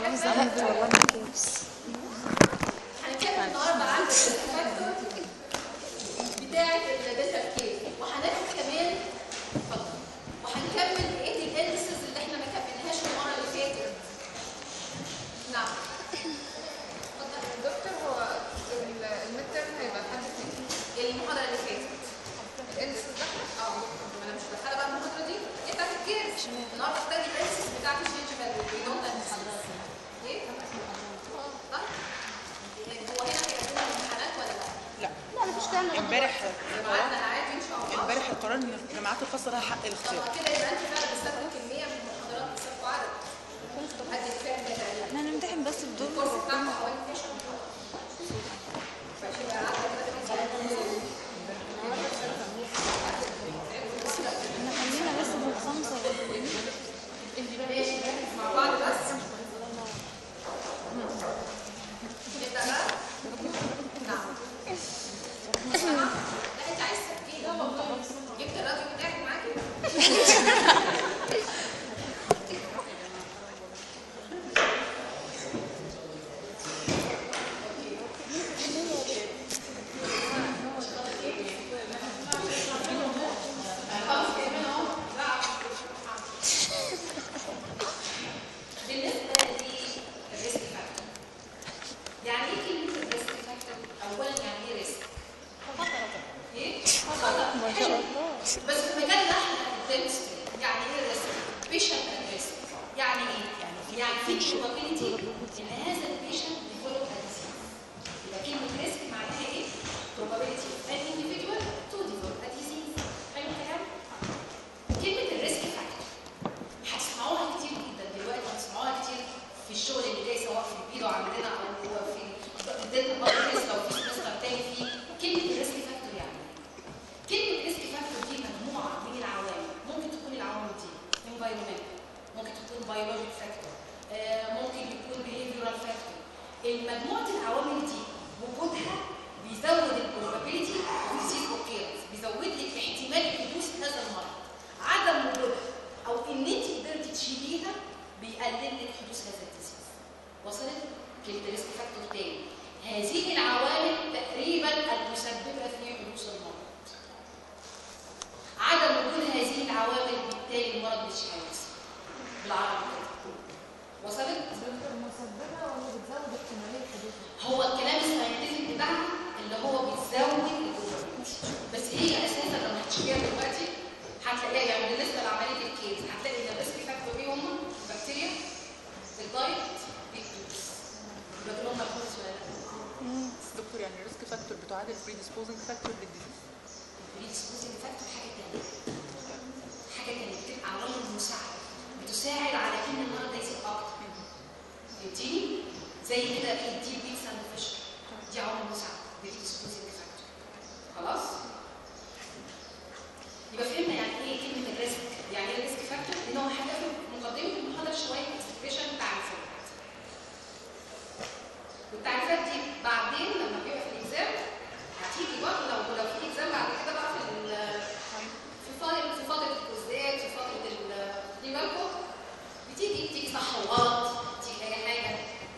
زعلت والله من الكيس هنتكلم النهارده عن الفاكتور بتاعه الدلتا كيس وهناخد كمان اتفضل وهنكمل بقيه الاندسز اللي احنا ما كملناهاش المره اللي فاتت نعم اتفضل دكتور هو الميد ترم هيبقى لحد فين؟ المحاضره اللي فاتت الانس ده اه ما انا مش مدخله بقى المحاضره دي هي بتاعت الكيس النهارده بتاعت الاندسز بتاعت الجينجيفال والبيدون ايه؟ صح؟ هو هنا هيقدموا الامتحانات ولا لا؟ لا لا انا بشتغل امبارح ميعادنا عادي ان شاء الله امبارح القرار ان الجامعات الخاصه لها حق طب الاختيار ما كده يبقى انت فعلا بتستخدم كميه من المحاضرات بتستخدموا عدد ادي كفايه كده تقريبا احنا هنمتحن بس بدور الكورس بتاعكم حوالي 12 ماشي يبقى قاعده كده في احنا خلينا بس في الخمسة ماشي نركز مع بعض بس نبدا بقى نعم لا انت عايز تسجيل جبت الراديو بتاعك معاكي خلاص كمان اهو بقى. بالنسبه للريسك فاكتور يعني ايه كلمه الريسك فاكتور اولا يعني ايه ريسك ايه خطر ما شاء الله بس في مجالنا احنا الدنتستري يعني ايه ريسك بيشنت ريسك يعني ايه يعني في probability ان هذا البيشنت يديفلوب ديزيز يبقى كلمه ريسك معناها ايه probability of an individual to develop a disease حلو الكلام كلمه الريسك فاكتور هتسمعوها كتير جدا دلوقتي هتسمعوها كتير في الشغل اللي جاي سواء في البيرو عندنا او في الدنتال ماركتس لو في سمستر تاني في كلمه الريسك فاكتور يعني إيه؟ كلمة ريسك فاكتور دي مجموعة من العوامل ممكن تكون العوامل دي environment ممكن تكون biologic factor آه، ممكن يكون behavioral factor المجموعة العوامل دي وجودها بيزود البروبابيلتي of disease occurrence بيزود لك احتمال حدوث هذا المرض عدم وجودها او ان انت قدرتي تشيليها بيقلل لك حدوث هذا الديزيز وصلت كلمة ريسك فاكتور تاني هذه العوامل تقريبا المسببة في حدوث المرض عدم وجود هذه العوامل بالتالي المرض مش هيحصل بالعربي كده وصلت؟ هو الكلام الساينتفك بتاعها اللي هو بيزود البروبابيلتي بس هي اساسا لما هتشوفيها دلوقتي هتلاقيها يعني بالنسبه لعمليه الكيس هتلاقي ان الريسك فاكتور ايه هم؟ البكتيريا الدايت الدوز يبقى دول هم الكوز ولا لا؟ دكتور يعني الريسك فاكتور بتعادل بريديسبوزنج فاكتور للديزيز البريدسبوزنج فاكتور حاجه ثانيه حاجه ثانيه بتبقى عوامل مساعده بتساعد على ان المرض ده يزيد اكتر فهمتيني؟ زي كده في الديب بيتس اند فيشر دي عوامل مساعده بريدسبوزنج فاكتور خلاص؟ يبقى فهمنا يعني ايه كلمه الريسك يعني ايه الريسك فاكتور ان هو هدفه مقدمه المحاضره شويه اكسبريشن تعريفات والتعريفات دي بعدين لما بيبقى في الاكزام هتيجي برضه لو لو في اكزام بعد كده بقى في ال- في فتره في فتره الكوزات في فتره ال- دي بالكم بتيجي بتيجي صح وغلط بتيجي اي حاجه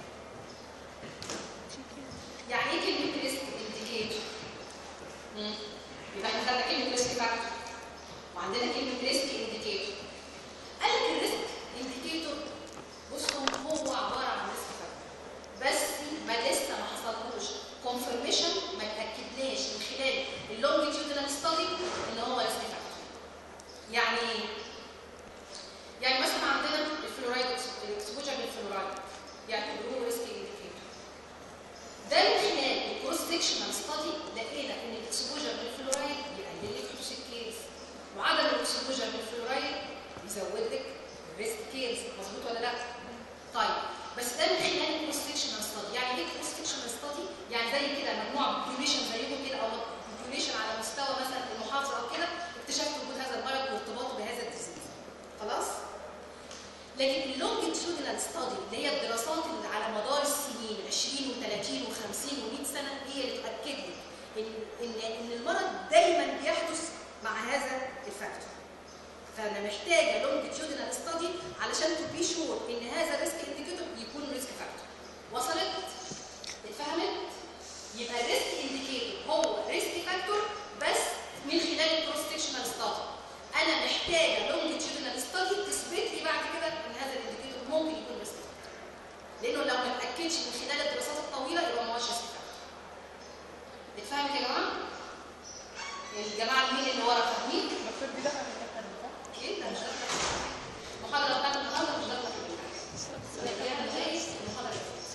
يعني ايه كلمه ريسك انديكيتور؟ يبقى احنا خدنا كلمه ريسك فاكتور وعندنا كلمه ريسك انديكيتور قال لك الريسك انديكيتور بصوا هو عباره عن ريسك فاكتور بس ما لسه ما حصلوش كونفرميشن ما تاكدناش من خلال اللونجيتيودنال ستادي ان هو ريسك فاكتور يعني ايه؟ يعني مثلا عندنا الفلورايد الاكسبوجر للفلورايد يعتبروه ريسك انديكيتور ده من خلال الكروس سكشنال ستادي لقينا ان الاكسبوجر للفلورايد بيقلل لك حدوث الكيس وعدم الاكسبوجر للفلورايد بيزود لك الريسك كيس مظبوط ولا لا؟ طيب بس ده من خلال الكروس سكشنال ستادي يعني ايه كروس سكشنال ستادي؟ يعني زي كده مجموعه بوبيوليشن زيكم كده او بوبيوليشن على مستوى مثلا المحافظه او كده اكتشفت وجود هذا المرض وارتباطه بهذا الديزيز خلاص؟ لكن اللونجيتيودنال ستادي اللي هي الدراسات اللي على مدار السنين 20 و30 و50 و100 سنه هي اللي تاكد لك ان ان ان المرض دايما بيحدث مع هذا الفاكتور فانا محتاجه لونجيتيودنال ستادي علشان تو بي شور ان هذا الريسك انديكيتور يكون ريسك فاكتور وصلت اتفهمت يبقى الريسك انديكيتور هو ريسك فاكتور بس من خلال الكروس سكشنال ستادي انا محتاجه لونجيتيودنال ستادي تثبت لي بعد كده ان هذا الانديكيتور ممكن يكون ريسك فاكتور لانه لو ما اتاكدش من خلال الدراسات الطويله يبقى ما هوش ريسك فاكتور اتفهمت يا جماعه الجماعه مين اللي ورا فاهمين المفروض دي دخلت الدكتور صح؟ اكيد لا مش داخله المحاضره بتاعت النهارده مش داخله في الامتحان لا هي بدايه المحاضره اللي فاتت.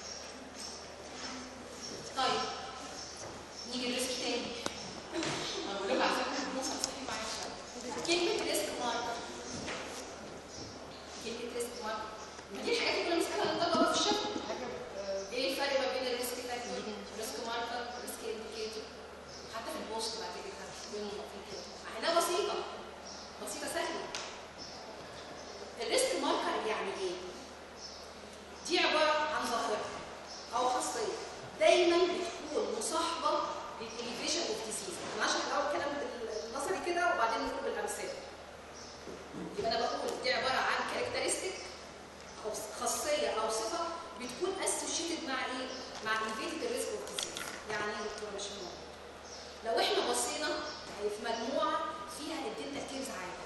طيب نيجي الريسك تاني انا بقول لكم على فكره موسى صحي معايا شويه كلمه ريسك ماركر كلمه ريسك ماركر ما دي الحاجات اللي كنا بنسالها للطلبه في الشغل حاجه ب- ايه الفرق ما بين الريسك فاكتور ريسك ماركر ريسك انديكيتور حتى في البوست بعد كده بينهم نقطتين كده مع انها بسيطه بسيطه سهله الريسك ماركر يعني ايه دي عباره عن ظاهره او خاصيه دايما بتكون مصاحبه للاليفيشن اوف ديزيز انا هشرح الاول الكلام النظري كده وبعدين نقول بالامثله يبقى انا بقول دي عباره عن كاركترستيك او خاصيه او صفه بتكون اسوشيتد مع ايه؟ مع elevated ريسك اوف ديزيز يعني ايه يا دكتور مش موجود لو احنا بصينا يعني في مجموعه فيها الدنتا كيرز عاليه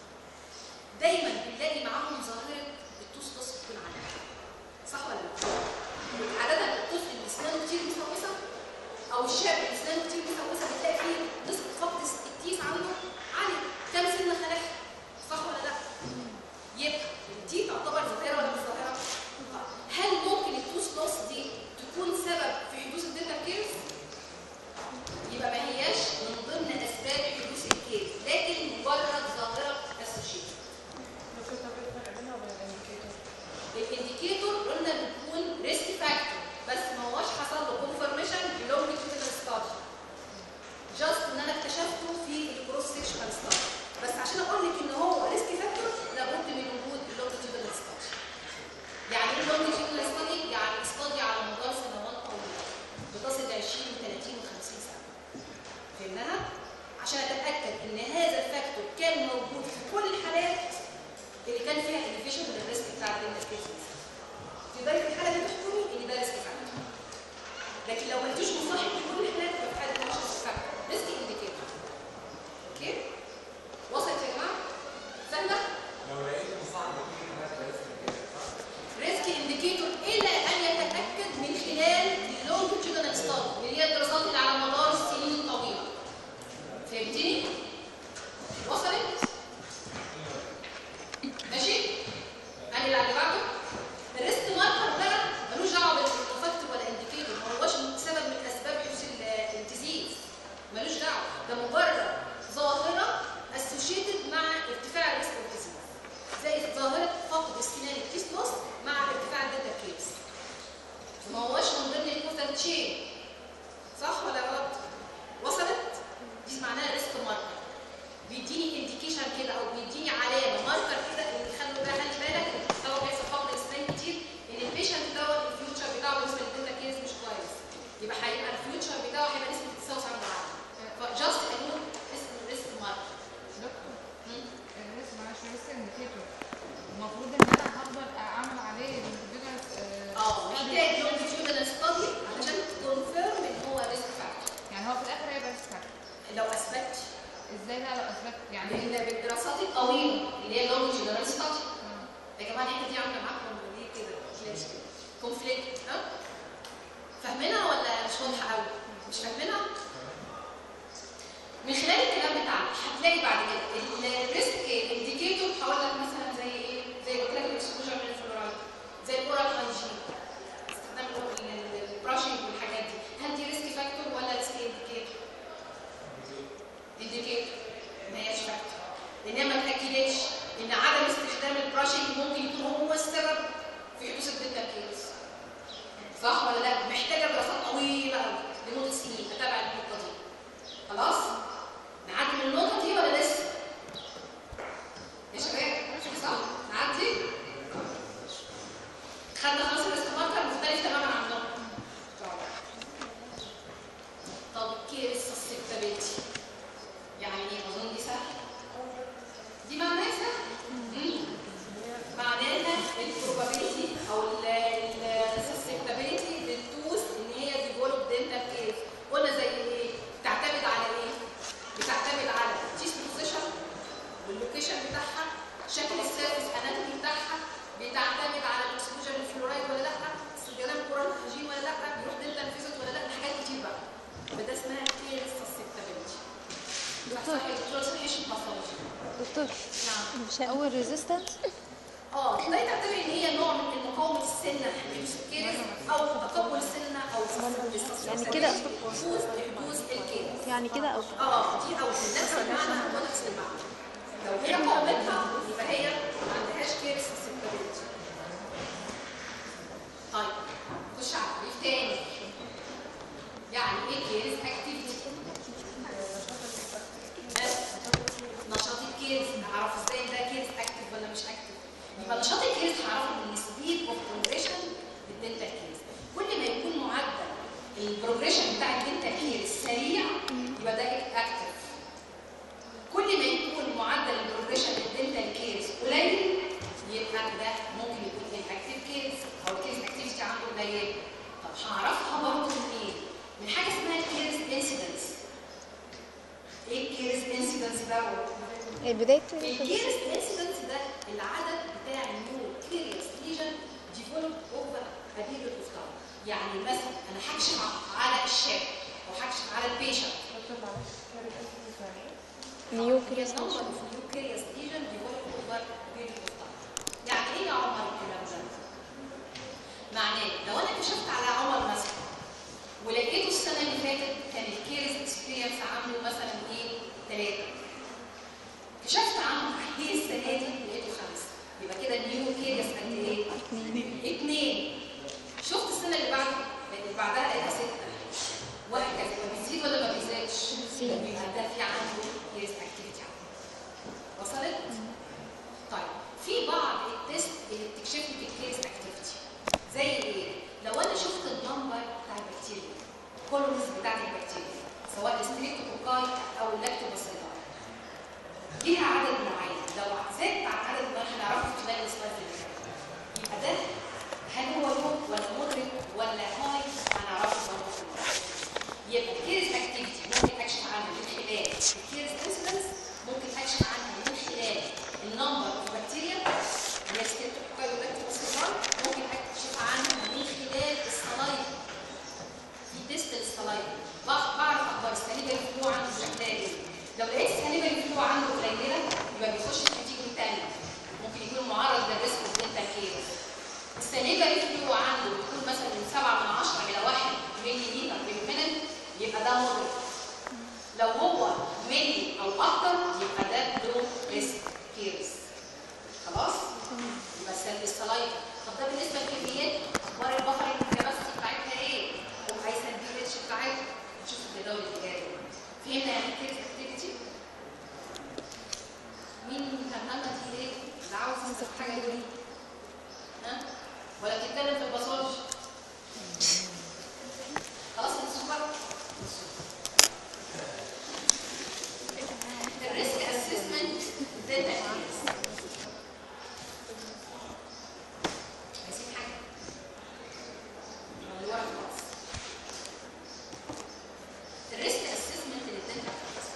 دايما بنلاقي معاهم ظاهره التوس توس بتكون عاليه صح ولا لا؟ عاده الطفل اللي اسنانه كتير مفوسه او الشاب اللي اسنانه كتير مفوسه بتلاقي فيه نسبه فقد التيس عنده عاليه كام سنه خلف صح ولا لا؟ يبقى دي تعتبر ظاهره ولا مش ظاهره؟ هل ممكن التوس لوس دي تكون سبب في حدوث الدنتا كيرز؟ يبقى ما هياش من ضمن اسباب حدوث الكيرز لكن مجرد ظاهره اسوشيتد دكتور طب ايه الفرق بينها وبين الانديكيتور؟ الانديكيتور قلنا بيكون ريسك فاكتور بس ما هوش حصل له كونفرميشن بلونجيتيودنال ستادي جاست ان انا اكتشفته في الكروس سيكشنال ستادي بس عشان اقول لك ان هو ريسك فاكتور لابد من وجود اللونجيتيودنال ستادي يعني ايه اللونجيتيودنال ستادي؟ يعني ستادي على مدار سنوات طويله بتصل ل 20 و30 و50 سنه فهمناها؟ عشان اتاكد ان هذا الفاكتور كان موجود في كل الحالات اللي كان فيها elevation من الريسك بتاع الدنتا كيسز في ذلك الحاله دي تحكمي ان ده ريسك فاكتور لكن لو ما لقيتوش مصاحب في كل الحالات يبقى في حاله مش ريسك فاكتور ريسك انديكيتور اوكي وصلت يا جماعه سهله لو لقيت مصاحب كتير الناس بس كده صح؟ ريسك انديكيتور الا ان يتاكد من خلال اللونجيتودنال ستادي اللي هي الدراسات اللي على مدار السنين الطويله فهمتني وصلت ماشي انا اللي على بعده الريسك ماركر بقى ملوش دعوه بالفاكتور ولا انديكيتور ما هوش سبب من اسباب حدوث ال- الديزيز ملوش دعوه ده مجرد ظاهره اسوشيتد مع ارتفاع الريسك اوف ديزيز زي ظاهره فقد اسكنان الكيس لوس مع ارتفاع الداتا كيس ما هوش من ضمن الكوزال تشين صح ولا غلط؟ وصلت؟ دي معناها ريسك ماركر بيديني انديكيشن كده او بيديني علامه ماركر كده ان خلوا بقى خلي بالك ان سواء بيحصل فقد اسنان كتير ان البيشنت دوت الفيوتشر بتاعه بالنسبه للدنتا كيس مش كويس يبقى هيبقى الفيوتشر بتاعه هيبقى نسبه التسوس عنده عاليه فجاست انه اسم ريسك ماركر دكتور الريسك معلش ريسك انديكيتور المفروض ان انا هفضل اعمل عليه individual، اه study. محتاج لونجيتيودنال ستادي علشان تكونفيرم ان هو ريسك فاكتور يعني هو في الاخر هيبقى ريسك فاكتور لو اثبت ازاي بقى لو اثبت يعني لان بالدراسات الطويله اللي هي لونجيتيودنال ستادي آه. يا جماعه الحته دي عامله معاكم ليه كده كلاش كده كونفليكت ها فاهمينها ولا مش واضحه قوي مش فاهمينها من خلال الكلام بتاعنا هتلاقي بعد كده الريسك انديكيتور هقول لك مثلا زي ايه زي قلت لك الاكسبوجر من الفلورايد زي الاورال هايجين استخدام البراشنج والحاجات دي هل دي ريسك فاكتور ولا ريسك انديكيتور انديكيتور ما هياش فاكتور لانها ما اتاكدتش ان عدم استخدام البراشنج ممكن يكون هو السبب في حدوث الدنتال كيس صح ولا لا محتاجه دراسات طويله قوي لمده سنين اتابع النقطه دي خلاص نعدي من النقطه دي ولا لسه يا شباب صح نعدي خدنا خلاص الريسك ماركر مختلف تماما عن النقطه طب كيس السكتابيتي يعني ايه اظن دي سهله دي معناها البروبابيلتي او السسبتابيلتي للتوث ان هي ديفلوب دنتال كير قلنا زي ايه؟ بتعتمد على ايه؟ بتعتمد على تيست بوزيشن واللوكيشن بتاعها شكل السيرفيس اناتومي بتاعها بتعتمد على الاكسبوجر للفلورايد ولا لا استخدام كورال هيجين ولا لا بيروح دنتال فيزيت ولا لا حاجات كتير بقى فده اسمها كير سسبتابيلتي دكتور. دكتور patient pathology. دكتور نعم مش اول ريزيستنس اه ده تعتبر ان هي نوع من مقاومه السنه للسكيرس او تقبل السنه او يعني كده حدوث لحدوث الكيرس يعني كده او اه دي او نفس المعنى هو نفس المعنى لو هي قاومتها يبقى هي ما عندهاش كيرس سيبتابيلتي طيب خش على تعريف تاني يعني ايه كيرس اكتيفيتي نشاط الكيرس نعرف ازاي ده كيرس اكتف ولا مش اكتف يبقى نشاط الكيرس هعرفه من السبيد اوف بروجريشن للدنتال كيرس كل ما يكون معدل البروجريشن بتاع الدنتال كيرس سريع يبقى ده اكتف كل ما يكون معدل البروجريشن للدنتال كيرس قليل يبقى ده ممكن يكون الاكتف كيرس او الكيرس اكتيفيتي عنده قليل طب هعرفها برضه منين؟ من حاجه اسمها الكيرس انسيدنس ايه الكيرس انسيدنس دوت؟ بداية الكيرس انسيدنس ده العدد بتاع النيو كيريس ليجن ديفلوب اوفر ا بيريود اوف تايم يعني مثلا انا هكشف على الشاب او هكشف على البيشنت نيو كريس number of new curious lesion develop over a period of time. يعني ايه يا عمر الكلام ده؟ معناه لو انا كشفت على عمر مثلا ولقيته السنه اللي فاتت كان الكيرز اكسبيرينس عنده مثلا ايه؟ ثلاثه. كشفت عنه ايه السنه دي لقيته خمسه. يبقى كده النيو كيرز قد ايه؟ اثنين. شفت السنه اللي بعد اللي بعدها لقيتها سته. وهكذا بيزيد ولا ما بيزيدش؟ يبقى ده في عنده كيرز اكتيفيتي وصلت؟ طيب في بعض التست اللي بتكشف لك الكيرز اكتيفيتي زي ايه؟ لو انا شفت النمبر بتاع البكتيريا كولونز بتاعت البكتيريا سواء الستريبتوكوكاي او اللاكتوباسيلاي ليها عدد معين لو زدت عن عدد ما هنعرفه خلال السلايد اللي فات يبقى ده هل هو لو ولا مدرك ولا هاي هنعرفه برضه في الموضوع. يبقى الكيرز اكتيفيتي ممكن اكشف عنها من خلال الكيرز انسيدنس ممكن اكشف عنها من خلال النمبر اوف بكتيريا اللي هي ستريبتوكوكاي واللاكتوباسيلاي ممكن اكشف عنها من خلال الصلايف في تيست الصلايف بعرف اخبار السليبري فلو عنده شكلها ايه لو لقيت السليبري فلو عنده قليله يبقى بيخش في كاتيجوري ثانيه ممكن يكون معرض للريسك اوف دنتال كيرز السليبري فلو عنده بتكون مثلا من 7 من 10 الى 1 ملي لتر بالمينت يبقى ده مضر لو هو ملي او اكتر يبقى ده لو ريسك كيرز خلاص يبقى السل- السلايفا طب ده بالنسبه للكميات اخبار البقر الكباسيتي بتاعتها ايه وعايزه البي اتش بتاعتها نشوف الجدول اللي جاي فهمنا يعني كيرز اكتيفيتي مين فهمنا دي ايه اللي عاوز يمسك حاجه دي ها ولا بتتكلم في الباصاج خلاص السكر الريسك اسسمنت داتا اناليسيس عايزين حاجه ولا الورق خلاص الريسك اسسمنت للداتا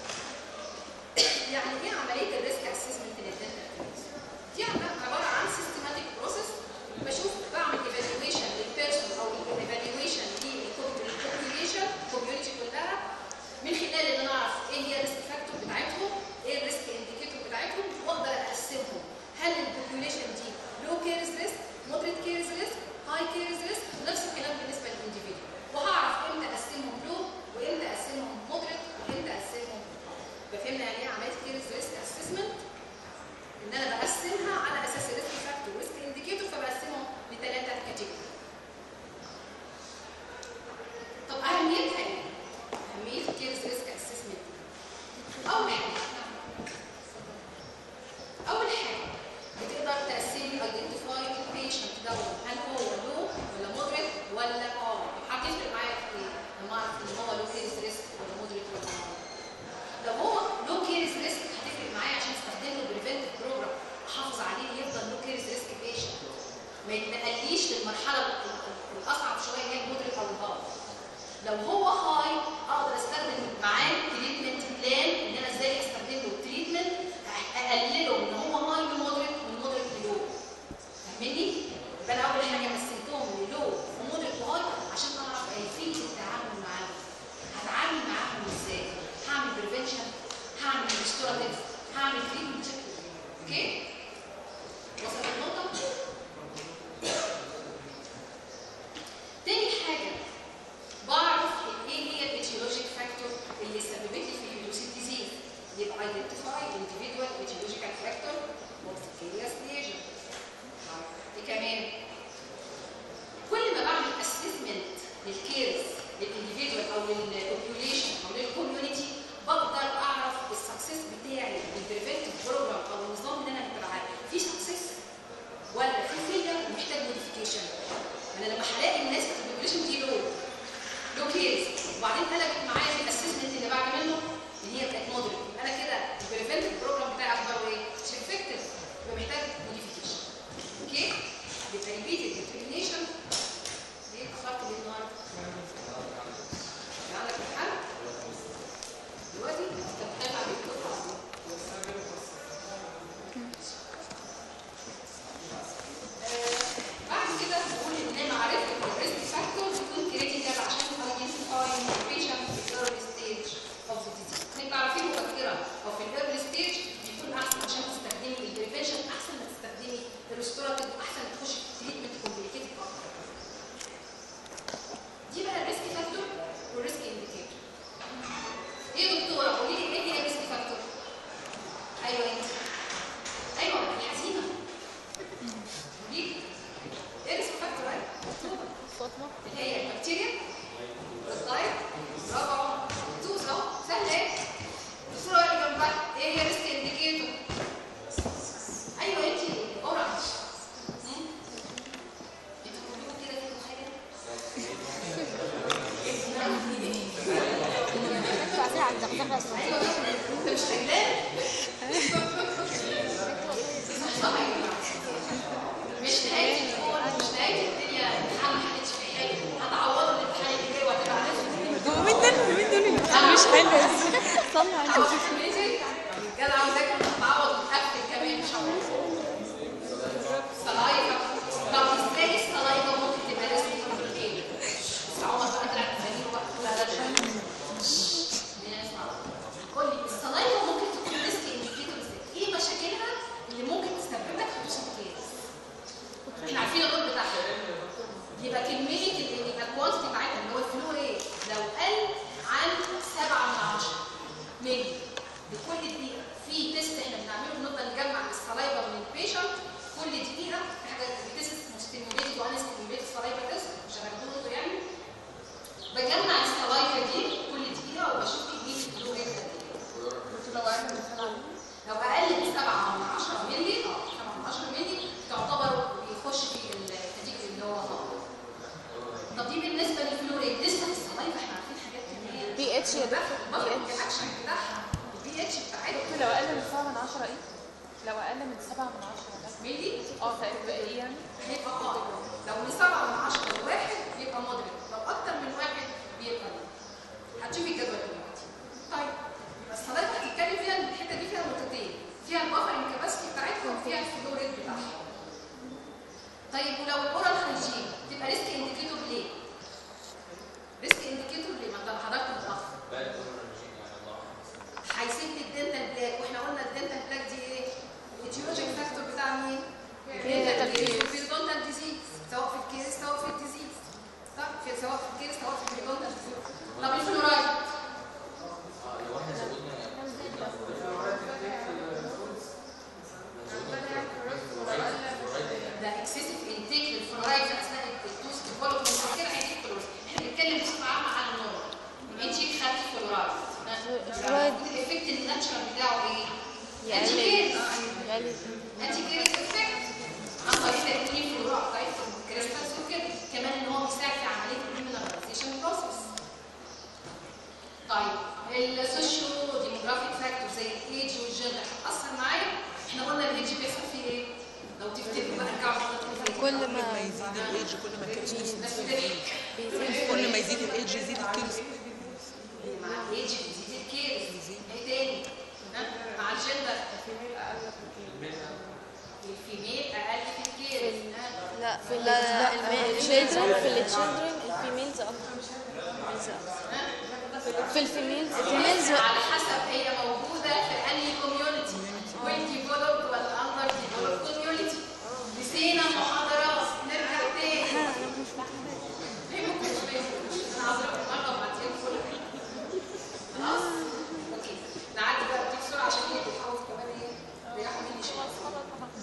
يعني ايه عمليه الريسك اسسمنت للداتا دي عباره عن سيستماتيك بروسيس بشوف بعمل ايفالويشن للبيرسون او ايفالويشن للبوبيوليشن الكوميونتي كلها من خلال ان انا اعرف ايه هي الريسك فاكتور بتاعتهم ايه الريسك انديكيتور بتاعتهم واقدر اقسمهم هل البوبيوليشن دي لو كيرز ريسك مودريت كيرز ريسك هاي كيرز ريسك ونفس الكلام بالنسبه للانديفيدوال وهعرف امتى اقسمهم لو وامتى اقسمهم مودريت وامتى اقسمهم يبقى فهمنا يعني ايه عمليه كيرز ريسك اسسمنت ان انا بقسمها على اساس الريسك فاكتور وريسك انديكيتور فبقسمهم لثلاثه كاتيجوري طب اهميتها ايه؟ اهميه الكيرز ريسك اسسمنت اول حاجه اول حاجه بتقدر تقسم لي ايدنتيفاي البيشنت دوت هل هو لو ولا مودريت ولا اه هتفرق معايا في ايه؟ لما اعرف ان هو لو كيرز ريسك ولا مودريت ولا اه لو هو لو كيرز ريسك هتفرق معايا عشان استخدم له بريفنتيف بروجرام احافظ عليه يفضل لو كيرز ريسك بيشنت اوبتيميتد الجدع وذاكر متعوض وتقفل كمان مش عارف سلايفا طب ازاي السلايفا ممكن تبقى ريسك كومبليكيتد صعوبة بقى طلعت تاني وقت لا لا لا الناس معروفة. قول لي السلايفا ممكن تكون ريسك انديكيتور ازاي؟ ايه مشاكلها اللي ممكن تسبب لك حدوث الكيس؟ احنا عارفين الرول بتاعها يبقى كمية اللي يبقى الكوانتيتي بتاعتها اللي هو الفلو ريت لو قل عن 7 من 10 مللي لكل دقيقة في تيست احنا بنعمله بنفضل نجمع السلايفا من البيشنت كل دقيقة في حاجات بتست ستيموليتد وان ستيموليتد سلايفا تيست مش هناخده يعني بجمع السلايفا دي كل دقيقة وبشوف كمية الفلو ريت قد ايه لو اقل من سبعة لو اقل من 7 من 10 مللي اه 7 من 10 مللي تعتبر بيخش في الكاتيجوري اللي هو نقط. طب دي بالنسبه للفلوريد لسه في السلايفا احنا عارفين حاجات كميه بي اتش يا دكتور بطل بي اتش الاكشن بتاعها البي اتش بتاعتها لو اقل من سبعة من عشرة ايه؟ لو اقل من سبعة من عشرة ده ملي اه تبقى ايه يعني؟ هيبقى اه لو من 7 من 10 لواحد بيبقى مودريت لو اكتر من واحد بيبقى low. هتشوفي الجدول دلوقتي طيب يبقى السلايفا هتتكلم فيها الحته دي فيها نقطتين فيها البفرنج كاباسيتي بتاعتها وفيها الفلوريد بتاعها طيب ولو الاورال هيجين تبقى ريسك انديكيتور ليه؟ ريسك انديكيتور ليه؟ ما انت حضرتك متاخر هيسيب لي الدنتال بلاك واحنا قلنا الدنتال بلاك دي ايه؟ الايتيولوجيك فاكتور بتاع مين؟ Dental caries. البيريدونتال ديزيز سواء في الكيرس سواء في الديزيز صح؟ في سواء في الكيرس سواء في البيريدونتال ديزيز طب الفلورايد ده اكسسيف انتيك للفلورايد في اثناء الدوز ديفلوبمنت كده هيجيب فلورايد احنا بنتكلم بصفه عامه عن النور انتيك خدت فلورايد فلورايد. الايفكت الناتشرال بتاعه ايه؟ يعني انتي يعني انتي كيرس افكت عن طريق تكوين فلورايد طيب كريستالز وكده كمان ان هو بيساعد في عمليه المينراليزيشن بروسيس طيب السوشيو ديموغرافيك فاكتور زي الايدج والجندر هتاثر معايا احنا قلنا الايدج بيحصل فيه ايه؟ لو تفتكروا بقى ارجعوا خطوات كل كل ما ما يزيد الايدج كل ما الكيرس بس ده ايه؟ بيزيد كل ما يزيد الايدج يزيد الكيرس مع الايدج بيزيد الكيرز ايه تاني؟ ها؟ مع الجندر الفيميل اقل في الكيرز ها؟ لا في الشيلدرن في التشيلدرن الفيميلز اكتر الفيميلز اكتر في الفيميلز الفيميلز على حسب هي موجوده في انهي كوميونتي وين ديفلوبد ولا اندر ديفلوبد كوميونتي نسينا محاضرات نرجع تاني ليه ممكن ما يفهموش؟ انا هضرب المره وبعدين كل خلاص اوكي نعدي بقى دي بسرعه عشان هي بتحاول كمان ايه ريحوا مني شويه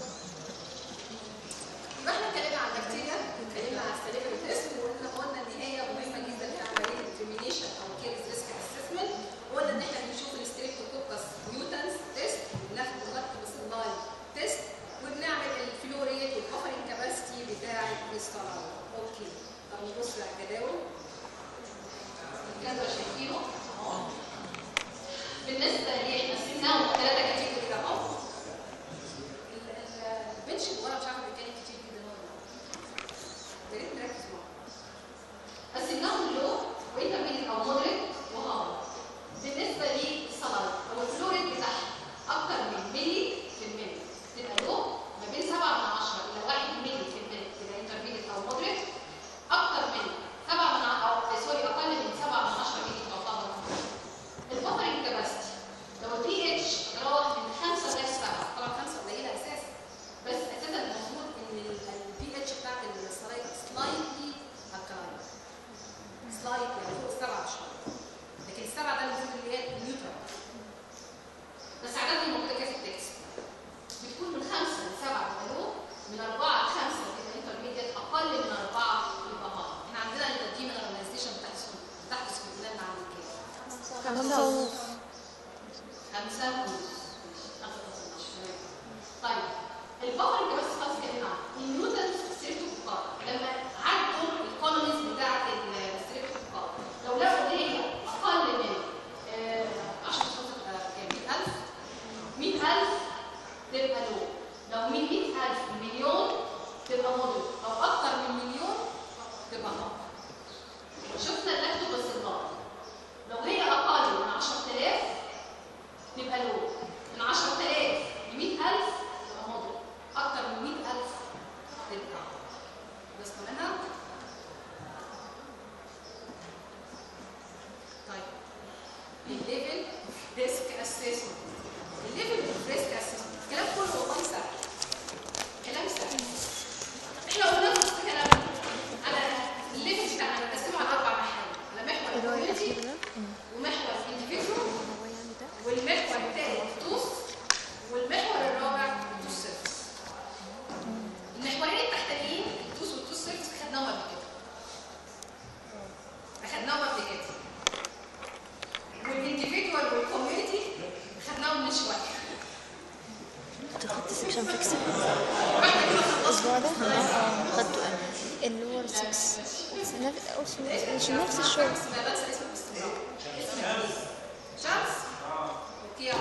يبقى احنا اتكلمنا عن البكتيريا اتكلمنا عن السليبري تيست وقلنا قلنا ان هي مهمه جدا في عمليه الديترمينيشن او كيرز ريسك اسسمنت وقلنا ان احنا بنشوف الستريبتوكوكس ميوتانس تيست بناخد اللاكتوبس اللاين تيست وبنعمل الفلوريت والاوفرنج كاباسيتي بتاع الاسترال اوكي طب نبص على الجداول الجدول شايفينه اهو بالنسبه لي احنا قسمناهم ثلاثه كاتيجوري كده اهو ال- ال- البنش اللي ورا مش عارفه بيتكلم كتير جدا ولا لا يا ريت نركز معاه قسمناهم لو وانترميديت او مودريت وهارد بالنسبه للصلاه او الفلوريد بتاعها اكتر من ملي في الملي تبقى لو ما بين 7 من 10 الى 1 ملي في الملي تبقى انترميديت او مودريت اكتر من 7 من ع- او سوري اقل من 7 من 10 ملي تعتبر البفرنج كاباسيتي لو البي اتش راح من 5 لغايه 7 طبعا 5 قليله اساسا بس اساسا المفروض ان البي اتش بتاعت السلايد سلايتلي الكلاين سلايد يعني فوق السبعه شويه لكن السبعه ده المفروض اللي هي نيوترال بس عدد الموجوده كده في التكست بتكون من 5 ل 7 بلو من 4 ل 5 تبقى انترميديت اقل من 4 يبقى هارد احنا عندنا الدي مينراليزيشن بتاعت تحت اسكندريه عامل كده خمسة ونص خمسة ونص خمسة ونص طيب البفر اللي بس خلاص اتكلمنا عنه النيوتن ستريبتوكوكال لما عدوا الكولونيز بتاعت الستريبتوكوكال لو لقوا ان هي اقل من آه، 10 كام 100000 100000 تبقى لو لو من 100000 مليون تبقى موديل لو اكتر من مليون تبقى هاب شفنا اللاكتوباسيلار لو هي اقل من 10000 دكتور خدت سكشن فيكسد الاسبوع ده اه خدته انا اللي هو السكس نفس مش نفس الشغل اسمها بنسى اسم باستمرار اسم جديد شمس اوكي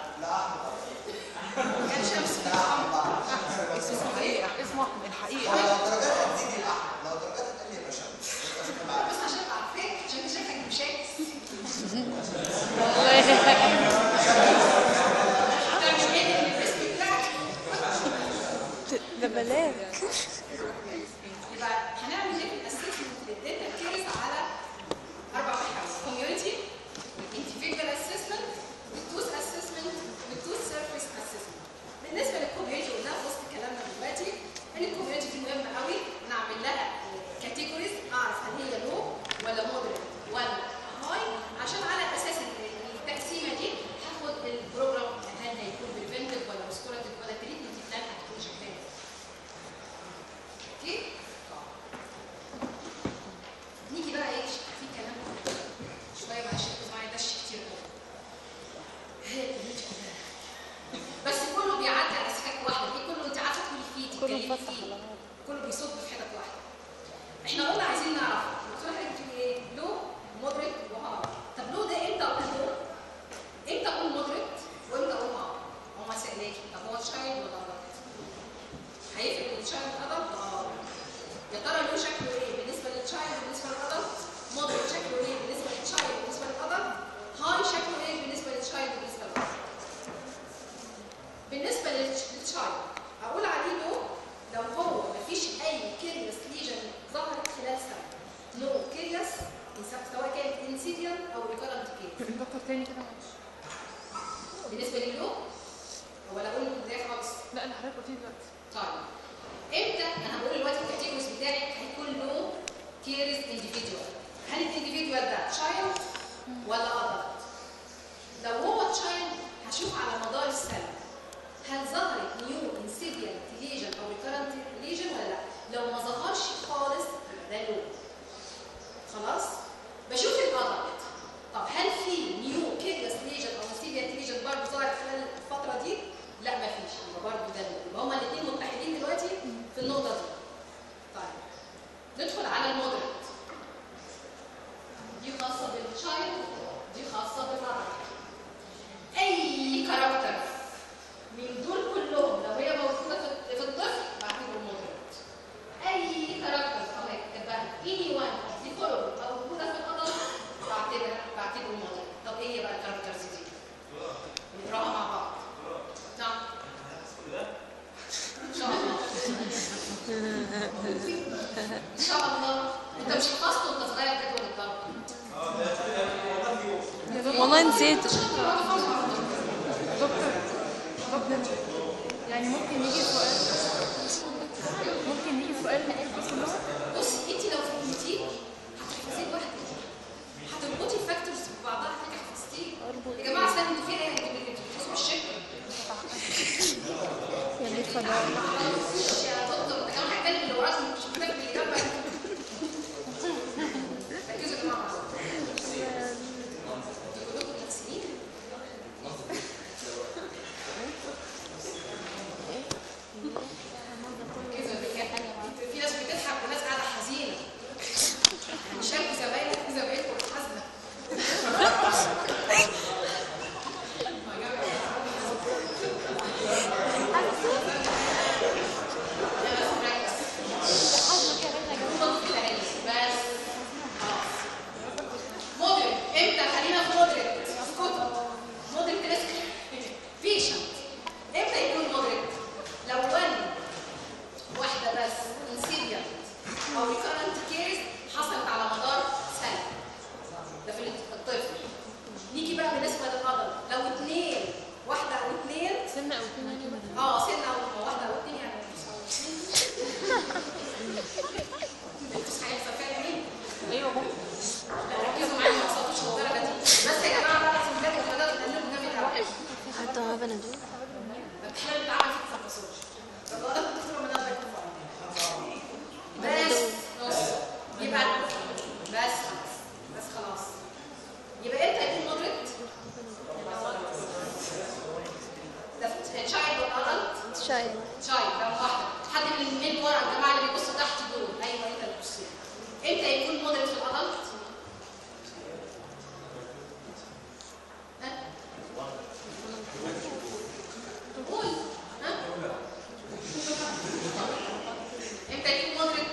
كان شمس في القمر. اسمه الحقيقة اسمه أحمد الحقيقة بس عشان ابقى عارفاك عشان انت شكلك مشاكس والله تعمل ايه الاسم بتاعك ده بلاغ يبقى هنعمل ايه في الاسسمنت للداتا كيرز على اربع محاور كوميونتي individual assessment والتوز assessment والتوز سيرفيس assessment بالنسبه للكوميونتي قلنا في وسط كلامنا دلوقتي ان الكوميونتي دي مهمه قوي نعمل لها كاتيجوريز اعرف هل هي لو ولا مودريت ولا هاي عشان على اساس التقسيمه دي هاخد البروجرام هل هيكون بريفنتيف ولا ريستوراتيف ولا تريتمنت بلان هتكون شغاله اوكي نيجي بقى ايه في كلام شويه معلش ركزوا معايا دش كتير قوي هي الكوميونتي كلها بس كله بيعدي على سكك واحده في كله انت عارفه كل فيه كله تتكلمي مفتح فيه على بعض كله بيصب في حتت واحده احنا قلنا عايزين نعرف الدكتوره قالت لي ايه لو مودريت وهارد طب لو ده امتى اقول لو امتى اقول مودريت وامتى اقول هارد هما سألاكي طب هو تشايلد ولا ادلت هيفرق بين تشايلد ادلت اه يا ترى له شكله ايه بالنسبه للتشايلد وبالنسبه للادلت مودريت شكله ايه بالنسبه للتشايلد وبالنسبه للادلت هاي شكله ايه بالنسبه للتشايلد وبالنسبه للادلت بالنسبه للتشايلد اقول عليه لو لو هو مفيش اي كيريوس ليجن ظهرت خلال سنه نو كيريوس سواء كانت انسيديال او ريكارنت كيس دكتور تاني كده معلش بالنسبه للو ولا اقول من البدايه خالص لا اللي حضرتك قلتيه دلوقتي طيب امتى انا هقول دلوقتي الكاتيجوريز بتاعي هيكون له كيرز انديفيدوال هل الانديفيدوال ده تشايلد ولا ادلت لو هو تشايلد هشوف على مدار السنه هل ظهرت نيو انسيديال ليجن او ريكارنت ليجن ولا لا لو ما ظهرش خالص يبقى ده لو خلاص بشوف الادلت طب هل في نيو كيريوس ليجن او انسيديال ليجن برضه ظهرت خلال الفتره دي لا مفيش يبقى برضه ده لو يبقى هما الاثنين متحدين دلوقتي في النقطه دي طيب ندخل على المودريت دي خاصه بالتشايلد دي خاصه بالادلت اي كاركتر من دول كلهم لو هي موجوده في في الطفل بعتبره مودريت اي كاركتر او هيكتبها اني وان دي فولو او موجوده في الادلت بعتبر بعتبره مودريت طب ايه هي بقى الكاركترز دي؟ نقراها مع بعض نعم ان شاء الله ان شاء الله انت مش حفظته وانت صغير جدول الضرب والله نسيت دكتور دكتور يعني ممكن يجي سؤال ممكن يجي سؤال نلاقي كلهم بصي انت لو فهمتيه هتحفظيه لوحدك هتربطي الفاكتورز ببعضها هتلاقي حفظتيه يا جماعه استنى انتوا في ايه هتجيب لك بتحفظوا بالشكل يا ريت فضاء يا دكتور ده كمان هيتكلم اللي وراكم مش محتاج اللي جنبك ركزوا يا جماعه انتوا كلكم نفسيين ركزوا يا رجاله. في ناس بتضحك وناس قاعده حزينه يعني شاركوا زمايلك في زمايلكم حزنه شايل شايل رقم واحده حد من من ورا الجماعه اللي بيبصوا تحت دول ايوه انت اللي بتبص امتى يكون مودريت في الادلت؟ ها؟ قول ها؟ امتى يكون مودريت؟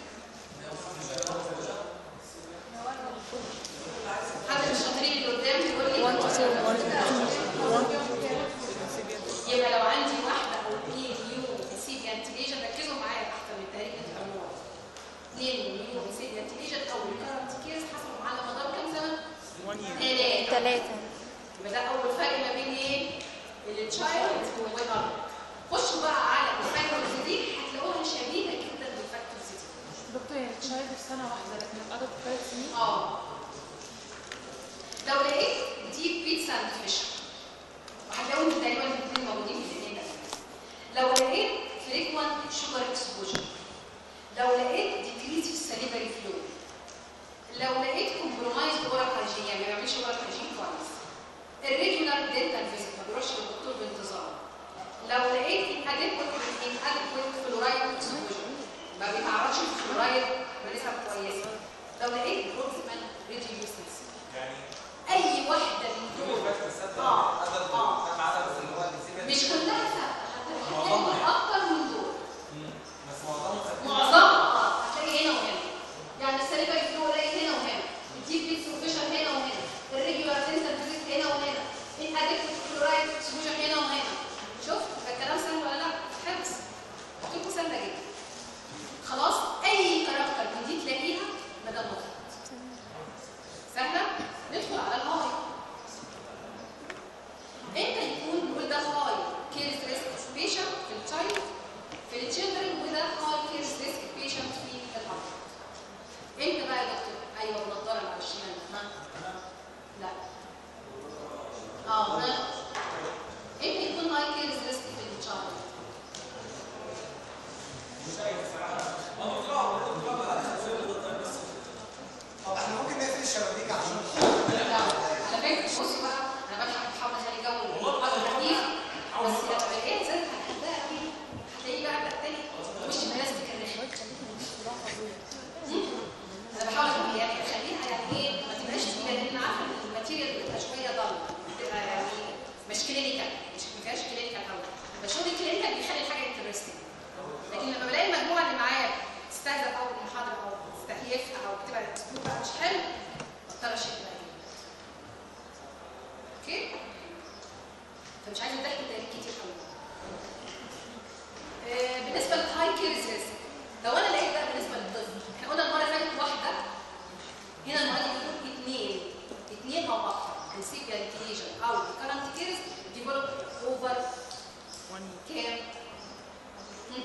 حد من الشاطرين اللي قدام يقول لي 1 to 2 1 to 2 يبقى لو عندي واحده او اثنين نيو سيدي انتليجن ركزوا معايا احسن من التاريخ اللي بتعملوه اثنين نيو سيدي انتليجن او ريكارنت كيس حصلوا معانا مدار كام سنه؟ One year. ثلاثه ثلاثة يبقى ده اول فرق ما بين ايه؟ التشايلد والادلت خشوا بقى على الفاكتورز دي هتلاقوها شبيهه جدا بالفاكتورز دي دكتور يعني التشايلد في سنه واحده لكن الادلت ثلاث سنين اه لو لقيت دي بيتزا اند فيش وهتلاقيهم تقريبا الاثنين موجودين في الاثنين ده لو لقيت فريكوانت شوجر اكسبوجر لو لقيت ديكريز في السليفري فلو لو لقيت كومبرومايز اورال هايجين يعني ما بيعملش اورال هايجين كويس الريجولار دنتال فيزيت ما بيروحش للدكتور بانتظام لو لقيت inadequate inadequate فلورايد اكسبوجر ما بيتعرضش للفلورايد بنسب كويسه لو لقيت بروكسيمال ريديوسنس يعني اي واحده من كل دول الفاكتور ثابته آه، عدد آه. ما عدا بس اللي هو الانسيبيا مش كلها ثابته هتلاقي معظمها يعني. اكتر من دول بس معظمهم ثابتين معظمها اه هتلاقي هنا وهنا يعني السليفري فلو قليل هنا وهنا الديب بيكس وفيشر هنا وهنا الريجولار دنتال فيزيت هنا وهنا الادكتيف فلورايد اكسبوجر هنا وهنا شفت الكلام سهل ولا لا؟ حفظ قلت لكم سهله جدا خلاص اي كاركتر من دي تلاقيها ما ده مطلوب سهله ندخل على الهاي امتى يكون نقول ده هاي كيرز ريسك بيشنت في التشايلد في التشيلدرن وده هاي كيرز ريسك بيشنت في الادلت امتى بقى يا دكتور ايوه بنضاره على الشمال ها لا اه ها امتى يكون هاي كيرز ريسك في التشايلد طب احنا ممكن نقفل الشبابيك عشان لا على فكره بصوا بقى انا بضحك بحاول اخلي جو المحاضره خفيف بس لو لقيت زاد هتحبها قوي هتلاقيه بقى بقى تاني وش بلاستيك الرخم انا بحاول اخليها يعني اخليها يعني ايه ما تبقاش تقيله لان عارفه ان الماتيريال بتبقى شويه ضل بتبقى يعني مش كلينيكال مش ما فيهاش كلينيكال قوي بس شغل الكلينيكال بيخلي الحاجه انترستنج لكن لما بلاقي المجموعه اللي معايا تستهزأ او المحاضره او تستهيفها او بتبقى الاسلوب بقى مش حلو بضطر اشد بقى اوكي فمش عايزه ضحك تاريخ كتير قوي آه، بالنسبه للهاي كيرز ريسك لو انا لقيت بقى بالنسبه للطفل احنا قلنا المره اللي فاتت واحده هنا المره دي بيكون اثنين اثنين او اكثر انسيبيال ليجن او كارنت كيرز ديفلوب اوفر One year. كام؟ هم؟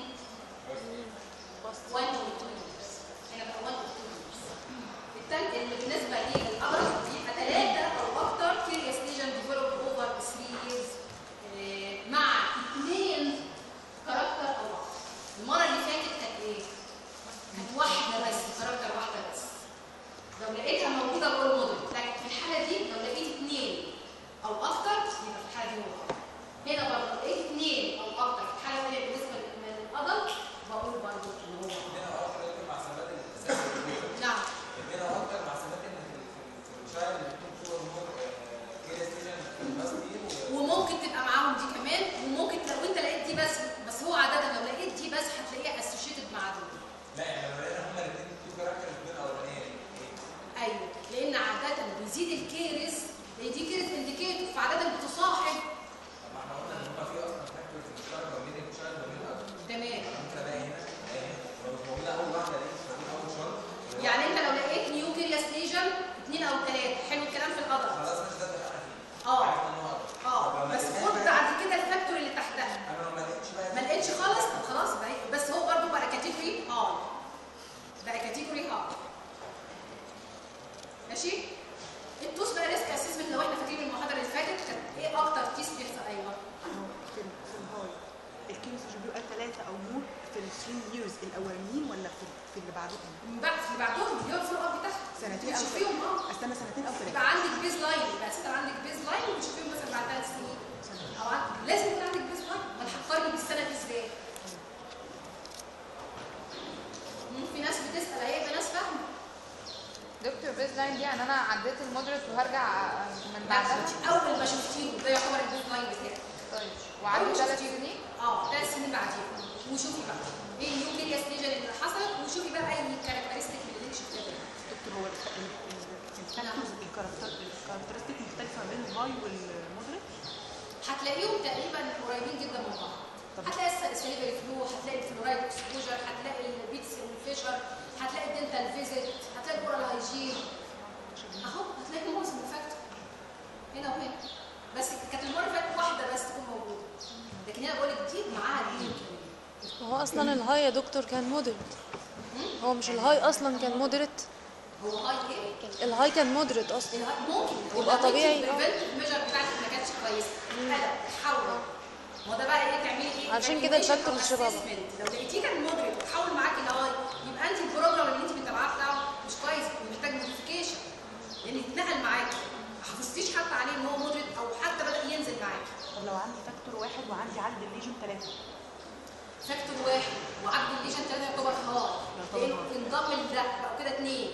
1 or 2 years هنا بقى 1 or 2 years بالتالي اللي بالنسبه للابرز بيبقى ثلاثه او اكثر كيريوس ليجن ديفلوب اوفر 3 years آه، مع اثنين كاركتر او اكثر المره اللي فاتت كانت ايه؟ كانت واحده بس كاركتر واحده بس لو لقيتها موجوده جوه الموديل لكن في الحاله دي لو لقيت اثنين او اكثر يبقى في الحاله دي هو غلط. هنا برضه لو لقيت اثنين او اكثر في الحاله الثانيه بالنسبه للادلت بقول برضه ان هو غلط. عندنا اكتر يمكن مع ثبات الاساس نعم عندنا اكتر مع ثبات ان في في- في الشايلد بيكون فيه هرمون كيريس ليجن في الباستي وممكن تبقى معاهم دي كمان وممكن لو انت لقيت دي بس بس هو عاده لو لقيت دي بس هتلاقيها اسوشيتد مع دي لا يعني لو لقينا هما الاثنين تو كاركترز بين الاولانيه ايوه لان عاده بيزيد الكيرز لان دي كيرز انديكيتور فعاده بتصاحب طب ما احنا قلنا ان هما في اصلا فاكتورز مشتركه ما بين الشايلد وما بين الادلت تمام ممكن الاقي هنا الاقي هنا لو مش موجوده اول واحده دي مش موجوده اول شرط يعني انت لو لقيت نيو كيريوس ليجن اثنين او ثلاثه حلو الكلام في القدر خلاص مش ده اللي انا فيه اه عرفنا ان هو أدلت. طب اه لما بس لقيتهاش خد بقى- بعد كده الفاكتور اللي تحتها انا لو ما لقيتش بقى ما لقيتش خالص طب خلاص بقى بس هو برضه بقى كاتيجوري هاي بقى كاتيجوري هاي ماشي التوس بقى ريسك اسسمنت لو احنا فاكرين المحاضره اللي فاتت كانت ايه اكتر تيس بيحصل ايوه في ال- في الهاي الكيمس بيبقى ثلاثة أو مور في ال 3 years الأولانيين ولا في في اللي بعدهم؟ من بعد اللي بعدهم اللي هو الفولو اب بتاعهم سنتين أو بتشوفيهم اه استنى سنتين أو ثلاثة يبقى عندك بيز لاين يبقى اساسا عندك بيز لاين وتشوفيهم مثلا بعد ثلاث سنين او عندك لازم يكون عندك بيز لاين ما هتقارني بالسنه دي ازاي يعني انا عديت المودريت وهرجع من بعد بعدها ما اول ما شفتيه ده يعتبر البيز لاين بتاعك طيب أول وعدي ما ثلاث شفتيه. سنين اه ثلاث سنين بعديها وشوفي بقى ايه النيو كيرياس ليجن اللي حصلت وشوفي بقى اي كاركترستيك من اللي انت شفتها دي. دكتور هو الف- ال- ال- الفاكتورز الكاركتر- الكاركترستيك مختلفه بين الهاي والمودريت هتلاقيهم تقريبا قريبين جدا من بعض طب. هتلاقي السليفري فلو هتلاقي الفلورايد اكسبوجر هتلاقي البيتس والفيشر هتلاقي الدنتال فيزيت هتلاقي الاورال هايجين اهو هتلاقي معظم الفاكتور هنا وهنا بس كانت المره اللي فاتت واحده بس تكون موجوده لكن هنا بقول لك دي معاها الاثنين هو اصلا الهاي يا دكتور كان مودريت هو مش الهاي اصلا كان مودريت هو هاي ايه؟ الهاي كان مودريت اصلا الهاي ممكن يبقى طبيعي. البريفنتيف ميجر بتاعتك ما كانتش كويسه قلق تحول ما ده بقى ايه تعملي ايه؟ عشان كده evaluation الفاكتور أو مش شبه بعض. assessment. لو لقيتيه كان مودريت وتحول معاكي لهاي يبقى انت البروجرام اللي انت متابعاه بتاعه مش كويس محتاج موديفيكيشن لان اتنقل معاكي ما حافظتيش حتى عليه ان هو مودريت او حتى بدا ينزل معاكي طب لو عندي فاكتور واحد وعندي عدد الليجن ثلاثه فاكتور واحد وعدد الليجن ثلاثه يعتبر هاي يعتبر لان هاي. انضم لده بقوا كده اثنين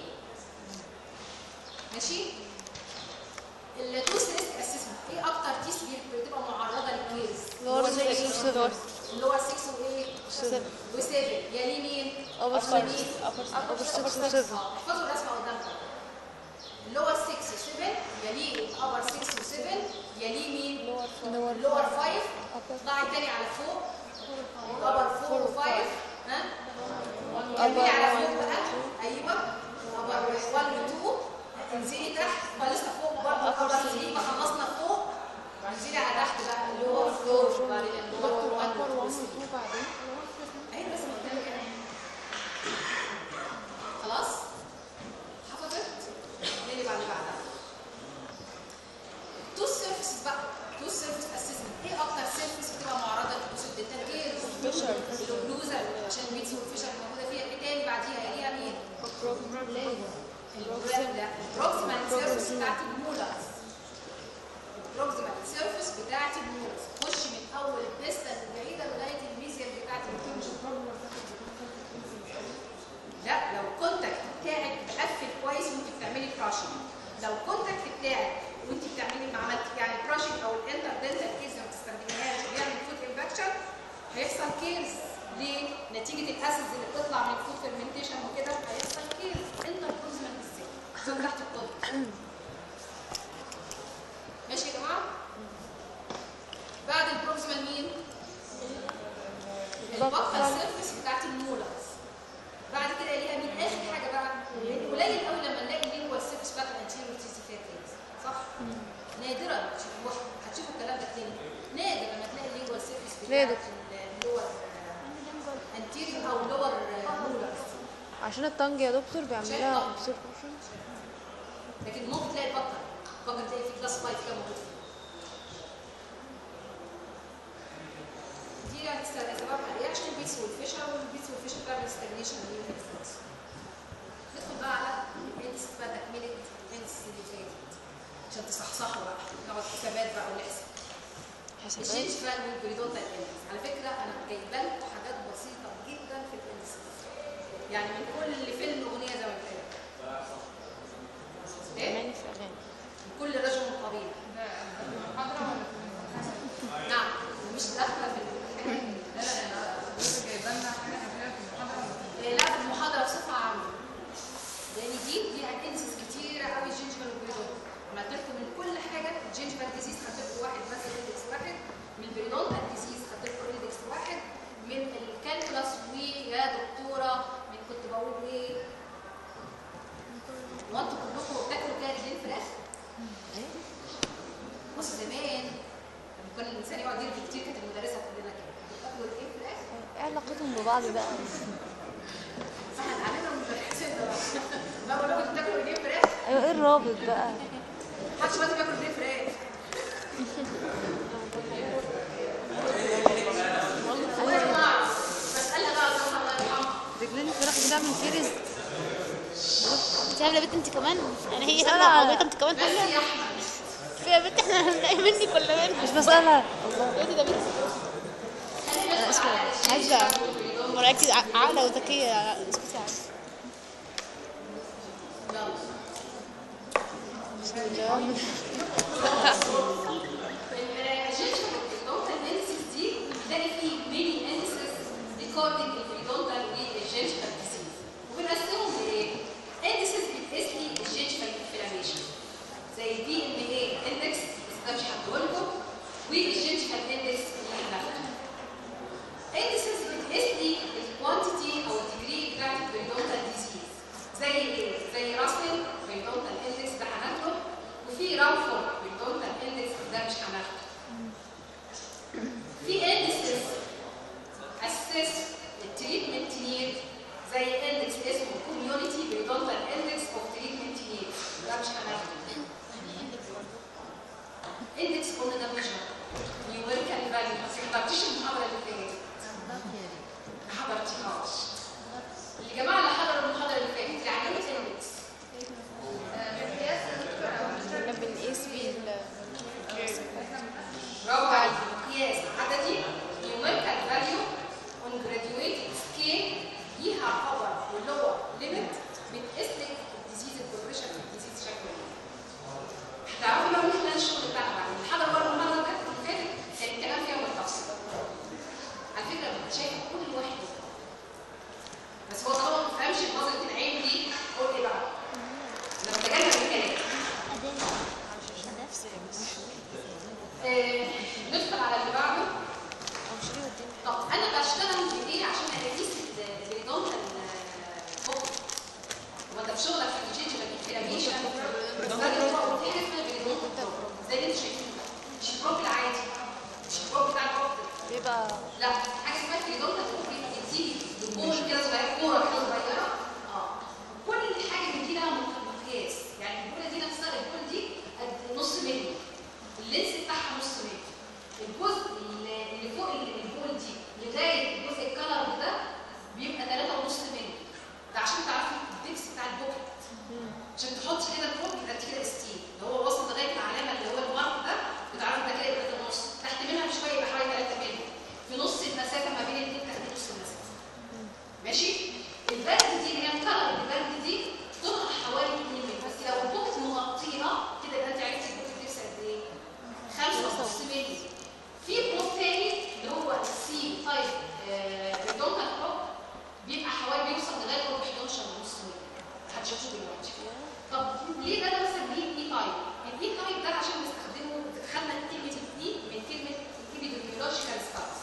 ماشي التوس ريسك اسسمنت ايه اكتر تيس بتبقى معرضه للكيس لور 6 و7 اللي هو 6 وايه 7 و7 يليه مين أبر أصل six. مين؟ أبر six أبر و7. six. اه احفظوا الرسمه قدامكم اللي هو 6 و7 يليه الابر 6 و7 يليه مين لور اللور 5 اطلعي تاني على فوق الابر 4 و5 ها كملي على فوق بقى ايوه ابر 1 و2 انزلي تحت بقى لسه فوق برضه ابر 3 ما خلصنا فوق انزلي على تحت بقى اللور 4 وبعدين اللور 1 اكبر و 1 2 و 2 بعدين ايوه بس قدامك كده خلاص حفظت اللي بعد بعدها تو سيرفيسز بقى تو سيرفيس اسسمنت ايه اكتر سيرفيس بتبقى معرضه للكسور التنكير البلوزه عشان البيتس والفيشر موجوده فيها ايه تاني بعديها هي مين البروكسيمال لا البروكسيمال سيرفيس بتاعت المولرز البروكسيمال سيرفيس بتاعت المولرز خش من اول البيستا البعيده لغايه الميزيال بتاعت الكونجن لا لو الكونتاكت بتاعك مقفل كويس وانت بتعملي براشنج لو الكونتاكت بتاعك وانت بتعملي ما عملت يعني براشنج او الانتر دنتال كيس ما بتستخدميهاش وبيعمل فود انفكشن هيحصل كيرز ليه؟ نتيجه الاسيدز اللي بتطلع من الفود فيرمنتيشن وكده هيحصل كيرز انتر بروزمال بالذات دول تحت الطب ماشي يا جماعه؟ بعد البروكسيمال مين؟ البقى السيرفيس بتاعت المولرز بعد كده ليها مين اخر حاجه بقى لان قليل قوي لما نلاقي اللينجوال سيرفيس بتاعت الانتيريور تيزي فيها كيس صح نادرا هتشوفوا هتشوفوا الكلام ده تاني نادر لما تلاقي اللينجوال سيرفيس نادر. بتاعت اللور انتيريور او لور مولرز عشان الطنج يا دكتور بيعمل عشان لها الطنج. absorption. لكن ممكن تلاقي البقر البقر تلاقي في كلاس 5 كده موجود دي يعني سببها ايه عشان البيتس والفيشر والبيتس والفيشر بتعمل ستاجنيشن للريفلكس ندخل بقى على الهندس بقى تكمله الهندس اللي فاتت عشان تصحصحوا بقى نقعد حسابات بقى ونحسب حسابات الجينجفال والبريدونتال اندس على فكره انا جايبه لكم حاجات بسيطه جدا في الاندس يعني من كل فيلم اغنيه زي ما بتقول ايه؟ كمان في اغاني من كل رجل قبيله ده المحاضره ولا في نعم مش داخله في الحاجات لا لا لا المحاضره جايبه لنا حاجه قبلها في المحاضره ولا إيه، لا في المحاضره بصفه عامه لان دي دي انسس كتيره قوي جينجفال وبريدون عملت لكم من كل حاجه الجينجفال ديزيز خدت لكم واحد بس اندكس واحد من البريدونتال ديزيز خدت لكم اندكس واحد من الكالكولاس ويا دكتوره من كنت بقول ايه هو انتوا كلكم بتاكلوا كده رجلين فراخ؟ بص زمان لما كان الانسان يقعد يرجع كتير كانت المدرسه كلنا كده بتاكلوا رجلين فراخ ايه علاقتهم ببعض بقى فاحنا علينا المدرسين ده بقى بقول لكم بتاكلوا رجلين فراخ ايوه ايه الرابط بقى محدش دلوقتي بياكل رجلين فراخ والله ما اعرف بسالها بقى الله الله يرحمها رجلين الفراخ بتعمل كيرز انت عامله بنت انت كمان يعني هي أنا- سامعه حضرتك انت كمان بس حاجه يا احمد في يا بنت احنا هنلاقي منك ولا منك مش بسألها دلوقتي ده بنت انا اسمع عايزه مركز عاقله وذكيه اسكتي عادي بسم الله الجنشن البريدونتال اناليسيس دي بنلاقي فيه ميني اناليسيس ريكوردنج البريدونتال والجنشن ديزيز وبنقسمهم لايه؟ اناليسيس بتقيس لي الجنشن انفلاميشن زي البي ام اي اندكس بس ده مش هديه لكم والجنشن اندكس اللي احنا هناخده اندسز بتقيس لي الكوانتيتي او الديجري بتاعت البريدونتال ديزيز زي ايه؟ زي راسل بريدونتال اندكس ده هناخده وفي رامفورد بريدونتال اندكس ده مش هناخده في اندسز اسس التريتمنت نيد زي اندكس اسمه كوميونتي بريدونتال اندكس اوف تريتمنت نيد ده مش هناخده اندكس قلنا ده ميجر نيوميريكال فاليو بس ما حضرتيش المحاضره اللي فاتت ما حضرتيهاش الجماعه اللي حضروا المحاضره اللي فاتت يعني ايه اندكس كنا بنقيس بيه ال- برافو عليك قياس عددي نيوميريكال فاليو اون جراديويتد سكيل ليها باور ولور ليميت بتقيس لك الديزيز البروجريشن في الديزيز شكله ايه هتعرفوا بقى من خلال الشغل بتاعنا بعد الحضر بره المره اللي فاتت كان الكلام فيها بالتفصيل على فكره كنت شايفه كل واحد بس هو طبعا ما فهمش نظره العين دي قول ايه بقى انا بتجنب الكلام آه، ندخل على اللي بعده طب انا بشتغل بايه عشان اقيس البريدونتال بوك وانت في شغلك في الجينجر انفلاميشن في حاجه اسمها بريدونتال زي اللي انتوا شايفينه ده مش البروك العادي مش البروك بتاع البروك بيبقى لا حاجه اسمها بريدونتال بوك بتدي بول كده صغيره كوره كده صغيره اه كل حاجه من دي لها مقياس يعني البوله دي نفسها البول دي قد نص مللي اللينس بتاعها نص مللي الجزء اللي اللي فوق البول دي لغايه الجزء الكلر ده بيبقى 3.5 مللي ده عشان تعرفي الدكس بتاع البوكت عشان تحطي كده البوك يبقى انت كده استيل اللي هو وصل لغايه العلامه اللي هو المارك ده بتعرفي ده كده يبقى في النص تحت منها بشويه يبقى حوالي 3 مللي في نص المسافه ما بين الاثنين تحت نص المسافه ماشي البرد دي اللي هي الكلر البرد دي طولها حوالي 2 مللي بس لو البوكت مغطيها كده يبقى انت عرفتي البوكت لبس قد ايه 5.5 مللي في بروب تاني اللي هو السي 5 ريدونتال بروب بيبقى حوالي بيوصل لغايه 11 ونص مللي هتشوفوه دلوقتي طب ليه ده ده بسميه اي تايب الاي تايب ده عشان بنستخدمه خدنا كلمه الاي من كلمه ايبيديميولوجيكال ستاتس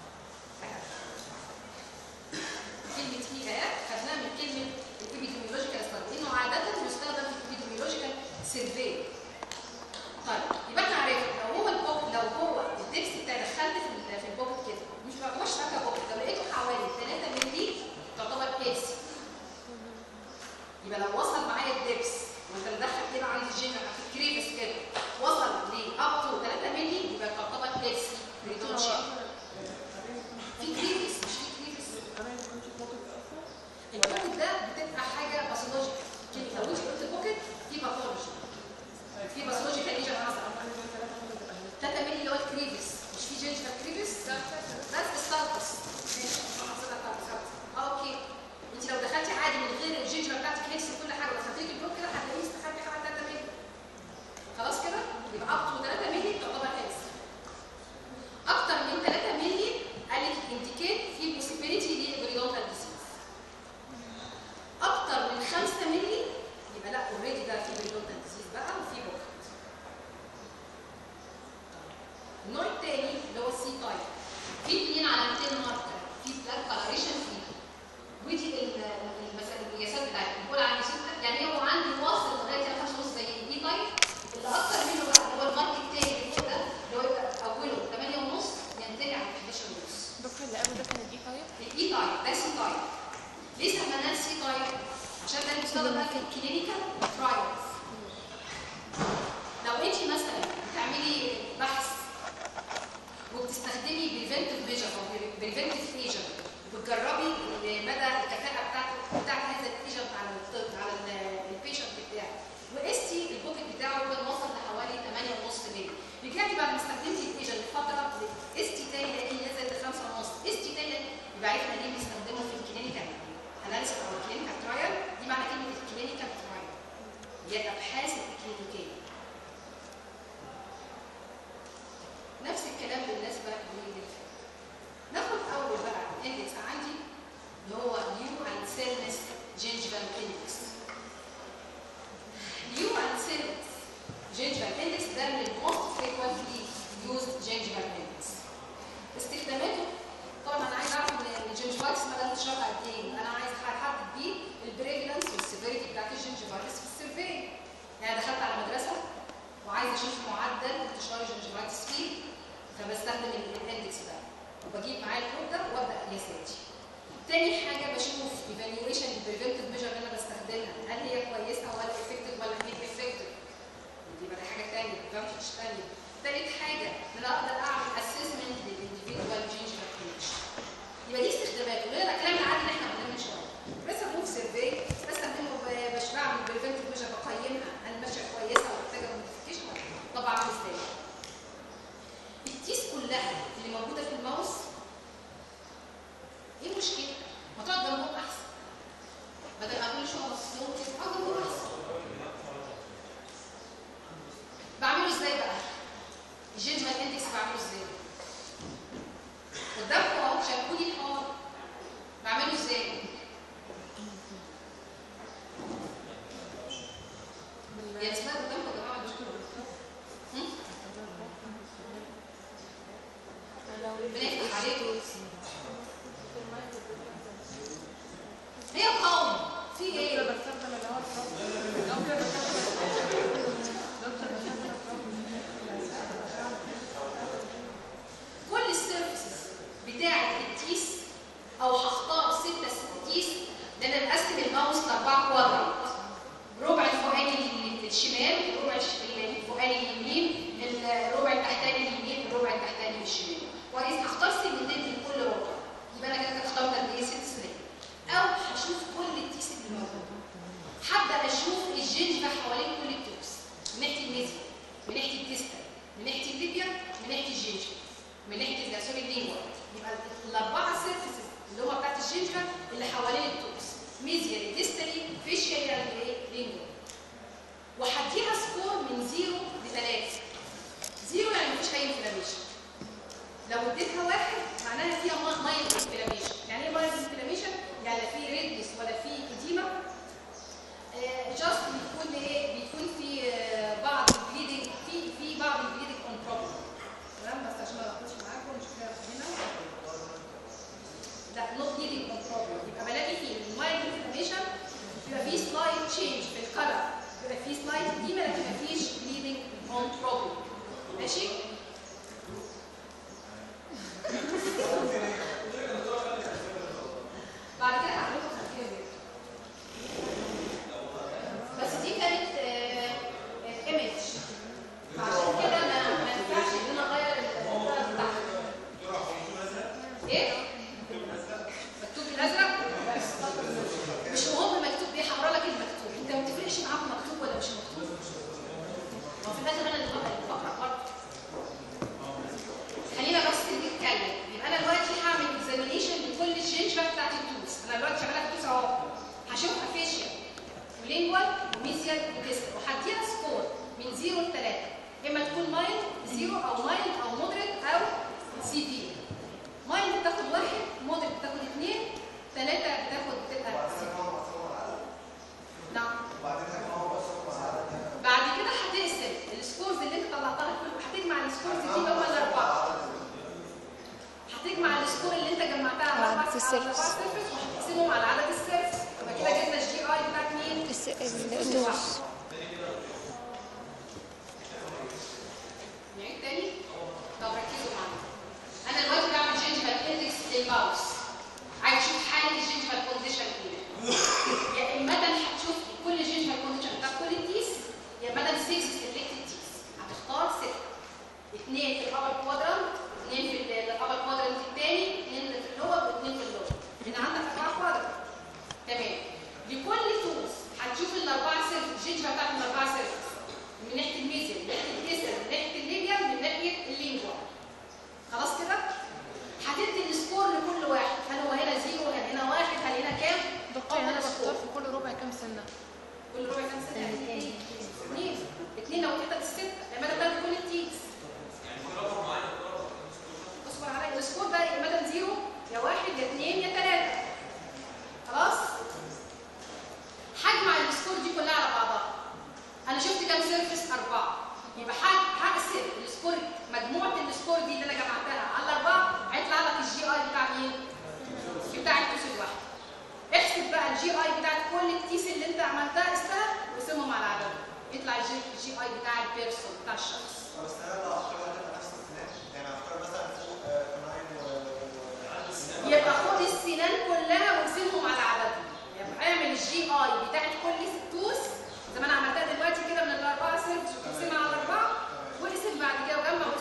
كلمه اي اهي خدناها من كلمه الايبيديميولوجيكال ستاتس لانه عاده بيستخدم في الايبيديميولوجيكال سيرفي طيب يبقى احنا عرفنا لو هو البوك لو هو الدكس بتاعي دخلت في ال- في البوكت كده مش ما هوش فاكهه بوكت لو لقيته حوالي 3 مللي تعتبر بيبسي يبقى لو وصل معايا الدبس وانت مدخل كده عند الجينر في الكريبس كده وصل ل اب تو 3 مللي يبقى تعتبر بيبسي بريتون شيب في كريبس مش في كريبس البوكت ده بتبقى حاجه باثولوجيكال لو انت قلت بوكت في باثولوجي في باثولوجيكال ليجن حصل 3 مللي اللي هو الكريبس مش في جينجر كريبس بس ستارتس اوكي انت لو دخلتي عادي من غير الجينجر بتاعتك هيكس كل حاجه ودخلتي لك البلوك كده هتلاقيه استخبي حوالي 3 مللي خلاص كده يبقى اب تو 3 مللي تعتبر هيكس اكتر من 3 مللي قال لك انديكيت في بوسيبيليتي للبريدونتال ديزيز اكتر من 5 مللي يبقى لا اوريدي ده في بريدونتال ديزيز بقى وفي بوكت النوع الثاني اللي هو السي تايب في اثنين علامتين ماركر في بلاك كولريشن فيه ودي ال- المسا- القياسات بتاعتي بقول عندي ستة يعني هو عندي واصل لغايه 5 ونص زي الاي تايب اللي اكتر منه بقى اللي هو المارك الثاني اللي فوق ده اللي هو يبقى اوله 8 ونص ينتهي على 11 ونص دكتور اللي قبل ده كان الاي تايب الاي تايب ده سي تايب ليه سميناه سي تايب؟ عشان ده اللي بيستخدم بقى في الكلينيكال ترايلز لو انت مثلا بتعملي بحث وبتستخدمي بريفنتيف فيجن او بريفنتيف ايجنت وبتجربي مدى الكفاءه بتاعت بتاعت هذا الايجنت على الطفل على البيشنت بتاعك وقستي البوكت بتاعه كان وصل لحوالي 8.5 مللي رجعتي بعد ما استخدمتي الايجنت فتره قستي تاني لقيتي نزل ل 5.5 قستي تاني يبقى عرفنا ليه بيستخدموا في الكلينيكال اناليسيس او الكلينيكال ترايل دي معنى كلمه الكلينيكال ترايل هي الابحاث الكلينيكيه عايزه اشوف معدل انتشار الجنجفايتس فيه فبستخدم الاندكس ده وبجيب معاه الكود ده وابدا قياساتي تاني حاجه بشوف ايفالويشن البريفنتيف ميجر اللي انا بستخدمها هل هي كويسه ولا افكتيف ولا ميد افكتيف يبقى ده حاجه ثانيه ادفانتج ثانيه تالت حاجه ان انا اقدر اعمل اسسمنت للانديفيدوال جينجيفال كونكشن يبقى دي استخداماته غير الكلام العادي اللي احنا قلناه من شويه بس موف سيرفي بستخدمه ب- باش بعمل بريفنتيف ميجر بقيمها هل ماشيه كويسه ولا محتاجه موديفيكيشن طب اعمل ازاي؟ التيس كلها اللي موجوده في الماوس ايه المشكله؟ ما تقعد جنبهم احسن بدل ما كل شويه ابص لهم كده اقعد جنبهم احسن بعمله ازاي بقى؟ الجينجمال اندكس بعمله ازاي؟ قدامكم اهو شاركوني الحوار بعمله ازاي؟ يا اسماء قدامكم يا جماعه الدكتور هم؟ بنفتح عليكم هي قوم في ايه؟ كل السيرفيسز بتاعه التيس او هختار ستة تيس لان انا بقسم الماوس لاربع كوادرات ربع الفوقاني للشمال الربع الش- الفوقاني اليمين الربع التحتاني اليمين الربع التحتاني الشمال كويس هختار سنتين من كل ربع يبقى انا كده اخترت قد ايه ست سنين او هشوف كل التيس اللي موجوده هبدا اشوف الجنجفه حوالين كل التوس من ناحيه الميزيا من ناحيه الديستال من ناحيه الليبيا من ناحيه الجنجفه من ناحيه سوري اللينجوا يبقى الاربعه سيرفيسز اللي هم بتاعت الجنجفه اللي حوالين التوس ميزيا ديستالي فيشيا يعني ايه لينجوا وهديها سكور من 0 ل 3 0 يعني مفيش اي انفلاميشن لو اديتها واحد معناها فيها مايلد انفلاميشن يعني ايه مايلد انفلاميشن يعني لا في ريدنس ولا في اديمه جاست بيكون ايه بيكون في آه، بعض البليدنج في في بعض البليدنج اون بروبلم تمام بس عشان ما اخدش معاكم مش كده هنا لا نوت بليدنج اون بروبلم يبقى بلاقي في المايلد انفلاميشن بيبقى في سلايد تشينج في الكلر بيبقى في سلايد اديمه لكن مفيش بليدنج اون بروبلم ماشي بعد كده هعمل لكم خلفيه بيضاء. بس دي كانت ايمج فعشان كده ما ما ينفعش ان انا اغير الصوره بتاعتها ايه؟ مكتوب بالازرق مش مهم مكتوب ايه هقرا لك المكتوب انت ما بتفرقش معاك مكتوب ولا مش مكتوب ما في الاخر انا اللي بقرا بقرا برضه خلينا بس نتكلم يبقى انا دلوقتي هعمل اكزامينيشن لكل الجينجفا بتاعت التوس انا دلوقتي شغاله في التوس اهو هشوفها فيشيال ولينجوال وميزيال وديستال وهديها سكور من 0 ل 3 اما تكون مايلد 0 او مايلد او مودريت او سيفير مايلد بتاخد واحد مودريت بتاخد اثنين ثلاثه بتاخد تبقى سيفير نعم بعد كده هتقسم السكورز اللي انت طلعتها كل هتجمع السكورز دي اللي هم الاربعه هتجمع السكور اللي انت جمعتها على عدد اربع السيرفس. على أربع سيرفس وهتقسمهم على عدد السيرفس يبقى كده جبنا الجي اي بتاعت مين؟ الس- الدوس نعيد تاني؟ طب ركزوا معايا. انا دلوقتي بعمل جينجفال اندكس للماوس. عايز اشوف حاله الجينجفال كونديشن ايه. يا اما هتشوف كل جينجفال كونديشن بتاع كل تيس يا اما 6 سيلكتد تيس. هتختار 6 اثنين في الابر كوادرانت اثنين في الابر كوادرانت الثاني اثنين في اللور واثنين في اللور. هنا عندك اربع كوادرانت. تمام. لكل توس هتشوف الاربعه سيرفس الجينجفال بتاعت الاربعه سيرفس. من ناحيه الميزيا من ناحيه الجسم من ناحيه الليبيا من ناحيه اللينجوا خلاص كده هتدي السكور لكل واحد هل هو هنا زيرو هل هنا واحد هل هنا كام دكتور يعني انا أفضل بختار سكور. في كل ربع كام سنه كل ربع كام سنه يعني اثنين اثنين اثنين لو كده الستة لما انا باخد كل التيس اصبر عليا السكور ده يا مدام زيرو يا واحد يا اثنين يا ثلاثة خلاص هجمع السكور دي كلها على بعضها انا شفت كام سيرفيس اربعة يبقى ه- هقسم السكور مجموعة السكور دي اللي انا جمعتها على اربعة هيطلع لك الجي اي بتاع مين؟ بتاع التيس الواحد احسب بقى الجي اي بتاعت كل التيس اللي انت عملتها قستها وقسمهم على عددهم يطلع الجي الجي اي بتاع البيرسون بتاع الشخص بس انا لو اختار هتبقى نفس السنان يعني هختار مثلا فوق آه، كناين و يبقى خد السنان كلها واقسمهم على عددهم يبقى اعمل الجي اي بتاعت كل ستوس زي ما انا عملتها دلوقتي كده من الاربعه سيرفس وتقسمها على اربعه واقسم بعد كده وجمع